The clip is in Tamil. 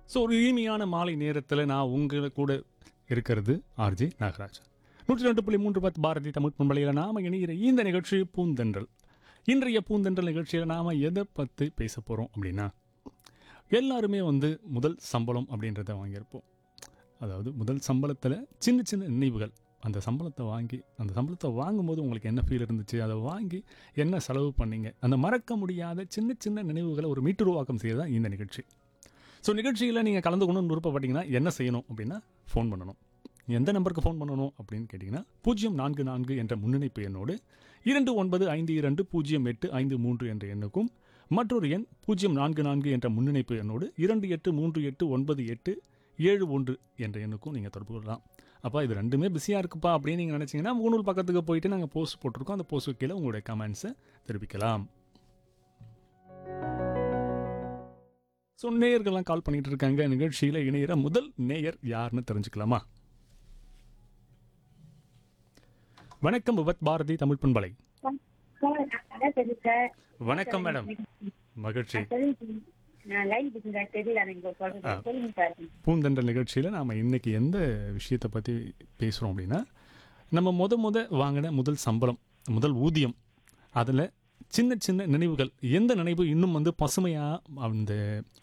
ஸோ ஒரு இனிமையான மாலை நேரத்தில் நான் உங்களை கூட இருக்கிறது ஆர்ஜே நாகராஜ் நூற்றி ரெண்டு புள்ளி மூன்று பத்து பாரதி தமிழ் பண்பலையில் நாம் இணைகிற இந்த நிகழ்ச்சி பூந்தென்றல் இன்றைய பூந்தென்றல் நிகழ்ச்சியில் நாம் எதை பற்றி பேச போகிறோம் அப்படின்னா எல்லாருமே வந்து முதல் சம்பளம் அப்படின்றத வாங்கியிருப்போம் அதாவது முதல் சம்பளத்தில் சின்ன சின்ன நினைவுகள் அந்த சம்பளத்தை வாங்கி அந்த சம்பளத்தை வாங்கும்போது உங்களுக்கு என்ன ஃபீல் இருந்துச்சு அதை வாங்கி என்ன செலவு பண்ணீங்க அந்த மறக்க முடியாத சின்ன சின்ன நினைவுகளை ஒரு மீட்டுருவாக்கம் செய்ய தான் இந்த நிகழ்ச்சி ஸோ நிகழ்ச்சியில் நீங்கள் கலந்துக்கணும்னு விருப்பப்பட்டீங்கன்னா என்ன செய்யணும் அப்படின்னா ஃபோன் பண்ணணும் எந்த நம்பருக்கு ஃபோன் பண்ணணும் அப்படின்னு கேட்டிங்கன்னா பூஜ்ஜியம் நான்கு நான்கு என்ற முன்னணிப்பு எண்ணோடு இரண்டு ஒன்பது ஐந்து இரண்டு பூஜ்ஜியம் எட்டு ஐந்து மூன்று என்ற எண்ணுக்கும் மற்றொரு எண் பூஜ்ஜியம் நான்கு நான்கு என்ற முன்னிணைப்பு எண்ணோடு இரண்டு எட்டு மூன்று எட்டு ஒன்பது எட்டு ஏழு ஒன்று என்ற எண்ணுக்கும் நீங்கள் தொடர்பு கொள்ளலாம் அப்பா இது ரெண்டுமே பிஸியாக இருக்குப்பா அப்படின்னு நீங்கள் நினச்சிங்கன்னா முகநூல் பக்கத்துக்கு போயிட்டு நாங்கள் போஸ்ட் போட்டிருக்கோம் அந்த போஸ்ட்டுக்கு கீழே உங்களுடைய கமெண்ட்ஸை தெரிவிக்கலாம் ஸோ நேயர்கள்லாம் கால் பண்ணிட்டு இருக்காங்க நிகழ்ச்சியில் இணையிற முதல் நேயர் யாருன்னு தெரிஞ்சுக்கலாமா வணக்கம் விபத் பாரதி தமிழ் பண்பலை அதான் சரி சார் வணக்கம் மேடம் மகிழ்ச்சி சொல்லுங்க நான் லைன் பிடிச்சா தெரியல நீங்க சொல்றது சொல்லுங்க சார் பூந்தென்ற நிகழ்ச்சியில் நாம் இன்னைக்கு எந்த விஷயத்தை பற்றி பேசுகிறோம் அப்படின்னா நம்ம முத முத வாங்கின முதல் சம்பளம் முதல் ஊதியம் அதில் சின்ன சின்ன நினைவுகள் எந்த நினைவு இன்னும் வந்து பசுமையாக அந்த